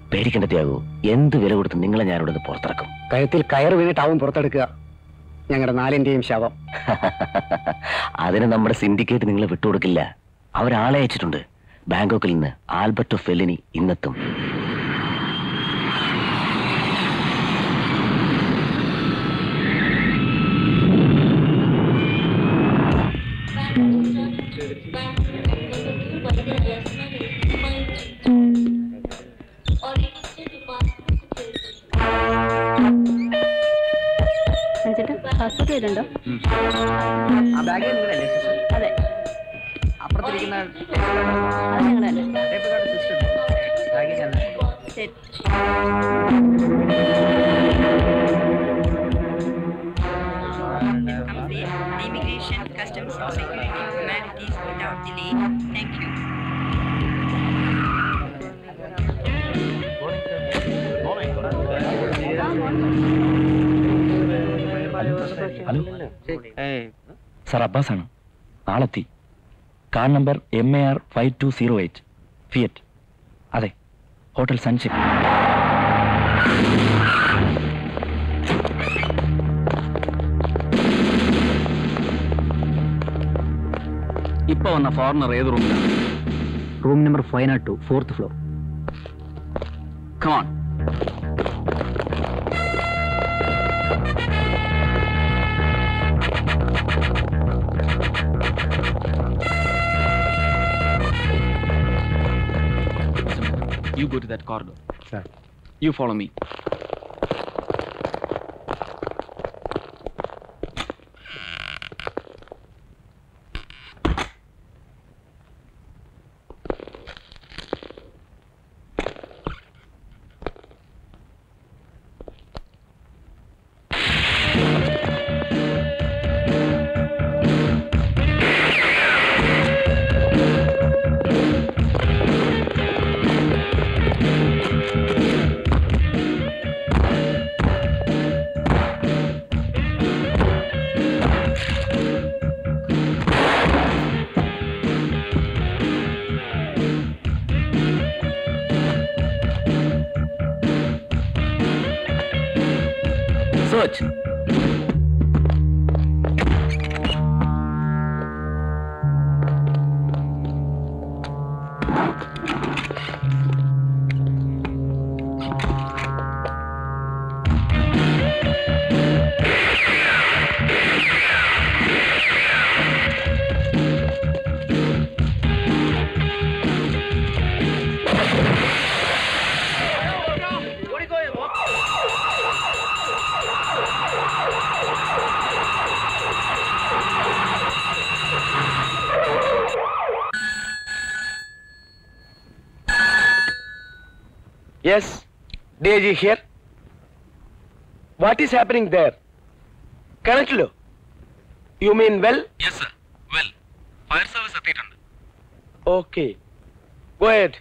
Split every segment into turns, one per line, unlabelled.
പേടിക്കേണ്ട ത്യാഗു എന്ത് വില കൊടുത്ത് നിങ്ങളെ ഞാനിവിടെ നിന്ന് പുറത്തിറക്കും
കഴുത്തിൽ കയർ വീണിട്ടാവും പുറത്തെടുക്കുക ഞങ്ങളുടെ നാലിന്റെയും ശവം
അതിന് നമ്മുടെ സിൻഡിക്കേറ്റ് നിങ്ങളെ വിട്ടുകൊടുക്കില്ല അവരാളെ അയച്ചിട്ടുണ്ട് ബാങ്കോക്കിൽ നിന്ന് ആൽബർട്ടോ ഫെല്ലിനി ഇന്നെത്തും
പാസ്പോർട്ട് ചെയ്തിട്ടുണ്ടോ
ആ ബാഗിൽ നിങ്ങളല്ലേ സിസ്റ്റർ?
അതെ
അപ്പുറത്തിരിക്കുന്ന
അത് ഞങ്ങളല്ലേ
ടേപ്പ് കാർഡ് സിസ്റ്റർ ബാഗിൽ ഞാൻ
ശരി
complete the immigration, customs, security, formalities without delay. Thank you.
Hello sir Abbas ആണ് നാളെത്തി car number M A R five two zero eight Fiat അതെ ഹോട്ടൽ സൺഷിപ്പ് ഇപ്പൊ വന്ന ഫോറിനർ ഏത് റൂമിലാണ്
room number five nought two fourth floor
come on You go to that corridor.
Sir.
You follow me. Search.
Yes, DIG here. What is happening there? Kanatlu. You mean well?
Yes, sir. Well, fire service എത്തിയിട്ടുണ്ട്
Okay. Go ahead.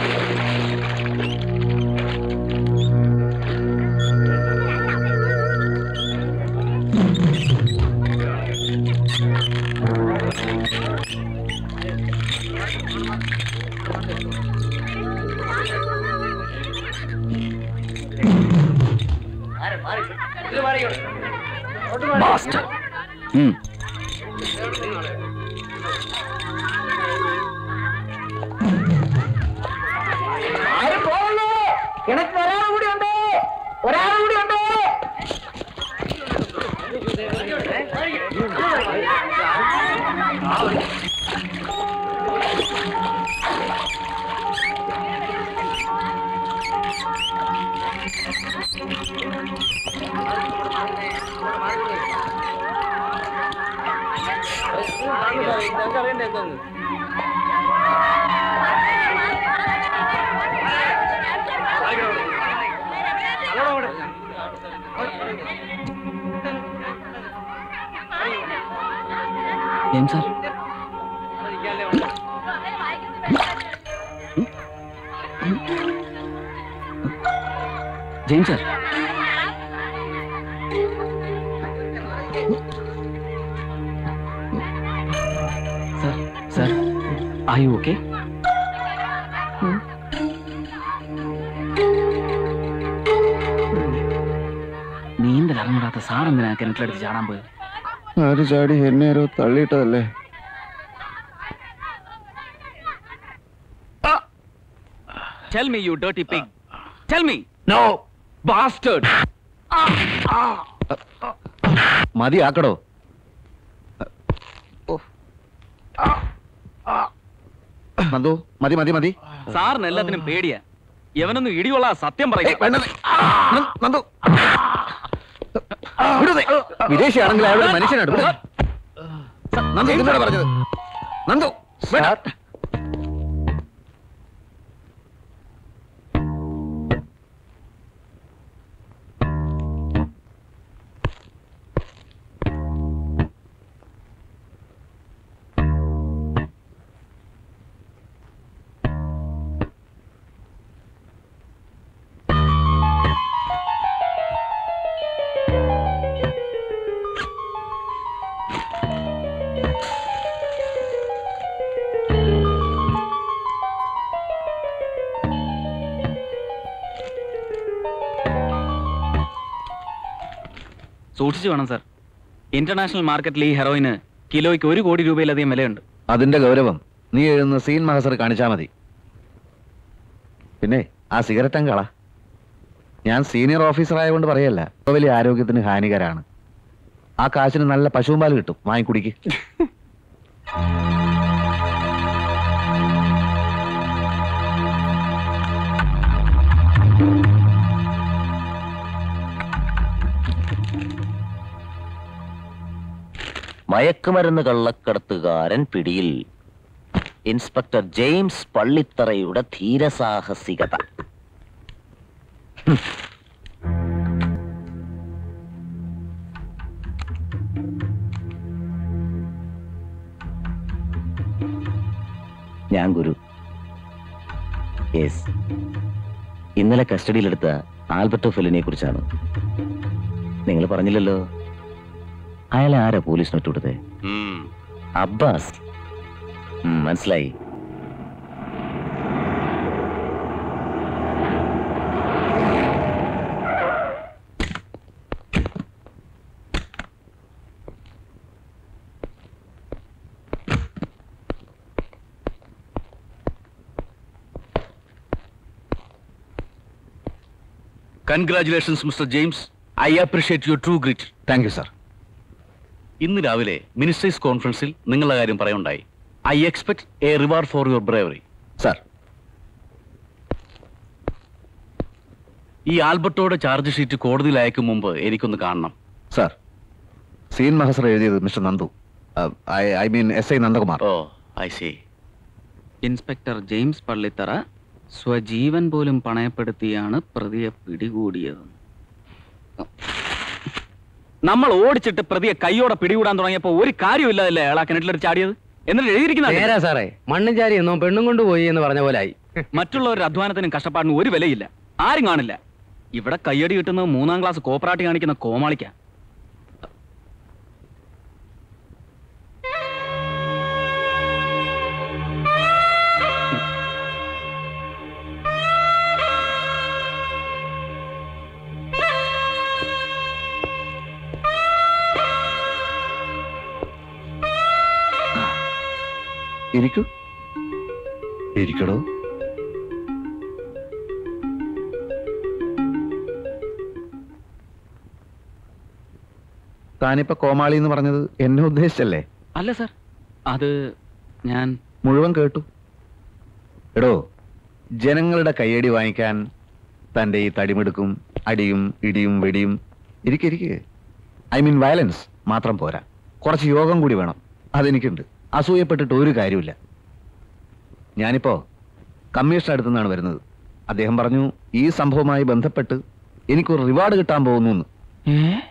Bastard. Hmm.
ആരും പോകുന്നു കിണറ്റിൽ ഒരാൾ കൂടി ഉണ്ട് ഒരാൾ കൂടി ഉണ്ട്
ఏం sir Jain sir sir sir I okay അറിഞ്ഞൂടാത്ത സാർ എന്തിനാ കിണറ്റിലെടുത്ത് ചാടാൻ പോയത്
ആര് ചാടി എന്നെ ആരോ തള്ളിയിട്ടതല്ലേ
tell me you dirty pig tell me
No.
Bastard
മതി ആക്കടോ നന്ദു മതി മതി മതി
സാറിന് എല്ലാത്തിനും പേടിയാ എവനൊന്നും ഇടിയുള്ള സത്യം പറയും
നന്ദു വിടുന്നേ. വിദേശിയാണെങ്കിൽ അയാളുടെ മനുഷ്യനാണ് വിട്. നന്ദു നിന്നോട് പറഞ്ഞത് നന്ദു വേണ്ട.
സൂക്ഷിച്ചു വേണം സാർ ഇന്റർനാഷണൽ മാർക്കറ്റിൽ ഈ ഹെറോയിന് കിലോയ്ക്ക് ഒരു കോടി രൂപയിലധികം വിലയുണ്ട്
അതിന്റെ ഗൗരവം നീ എഴുതുന്ന സീൻ മഹസർ കാണിച്ചാ മതി പിന്നെ ആ സിഗരറ്റ് അങ്ങ് കള ഞാൻ സീനിയർ ഓഫീസർ ആയതുകൊണ്ട് പറയല്ല ഇപ്പൊ വലിയ ആരോഗ്യത്തിന് ഹാനികരാണ് ആ കാശിന് നല്ല പശുവും പാല് കിട്ടും വാങ്ങി കുടിക്ക്
മയക്കുമരുന്ന് കള്ളക്കടത്തുകാരൻ പിടിയിൽ ഇൻസ്പെക്ടർ ജെയിംസ് പള്ളിത്തറയുടെ ധീരസാഹസികത ഞാൻ ഗുരു യെസ് ഇന്നലെ കസ്റ്റഡിയിലെടുത്ത ആൽബർട്ടോ ഫെലിനെ കുറിച്ചാണ് നിങ്ങൾ പറഞ്ഞില്ലല്ലോ അയാളെ ആരാ പോലീസിന് വിട്ടുകൊടുത്തേ അബ്ബാസ് ഉം, മനസ്സിലായി
congratulations mister James I appreciate your true grit
thank you sir
ഇന്ന് രാവിലെ മിനിസ്റ്റേഴ്സ് കോൺഫറൻസിൽ നിങ്ങളുടെ കാര്യം പറയുണ്ടായി I expect a reward for your bravery
sir
ഈ ആൽബർട്ടോയുടെ ചാർജ് ഷീറ്റ് കോടതിയിൽ അയക്കും മുമ്പ് എനിക്കൊന്ന് കാണണം
സാർ സീൻ മഹസർ എഴുതിയത് mister Nandu I mean S I Nandakumar
oh I see
inspector James Pallithara സ്വജീവൻ പോലും പണയപ്പെടുത്തിയാണ് പ്രതിയെ പിടികൂടിയത് നമ്മൾ ഓടിച്ചിട്ട് പ്രതിയെ കൈയോടെ പിടികൂടാൻ തുടങ്ങിയപ്പോ ഒരു കാര്യമില്ലതല്ലേ അയാൾ ആ കിണറ്റിലെടുത്ത് ചാടിയത് എന്നിട്ട് എഴുതിയിരിക്കുന്ന
നേരാ സാറേ മണ്ണും ചാരി എന്നോ പെണ്ണും കൊണ്ടുപോയി എന്ന് പറഞ്ഞ പോലെ ആയി
മറ്റുള്ളവരുടെ അധ്വാനത്തിനും കഷ്ടപ്പാടിനും ഒരു വിലയില്ല ആരും കാണില്ല ഇവിടെ കയ്യടി കിട്ടുന്നത് മൂന്നാം ക്ലാസ് കോപ്പറാട്ടി കാണിക്കുന്ന കോമാളിക്ക
ഇരിക്കൂ ഇരിക്കടോ താനിപ്പോ കോമാളി എന്ന് പറഞ്ഞത് എന്നെ ഉദ്ദേശിച്ചല്ലേ
അല്ല സർ അത് ഞാൻ
മുഴുവൻ കേട്ടു എടോ ജനങ്ങളുടെ കയ്യടി വാങ്ങിക്കാൻ തൻ്റെ ഈ തടിമെടുക്കും അടിയും ഇടിയും വെടിയും ഇരിക്കിരിക്കെ ഐ മീൻ വയലൻസ് മാത്രം പോരാ കുറച്ച് യോഗം കൂടി വേണം അതെനിക്കുണ്ട് അസൂയപ്പെട്ടിട്ട് ഒരു കാര്യമില്ല ഞാനിപ്പോ കമ്മീഷണർ അടുത്തു നിന്നാണ് വരുന്നത് അദ്ദേഹം പറഞ്ഞു ഈ സംഭവവുമായി ബന്ധപ്പെട്ട് എനിക്കൊരു റിവാർഡ് കിട്ടാൻ പോകുന്നു എന്ന്
ഏ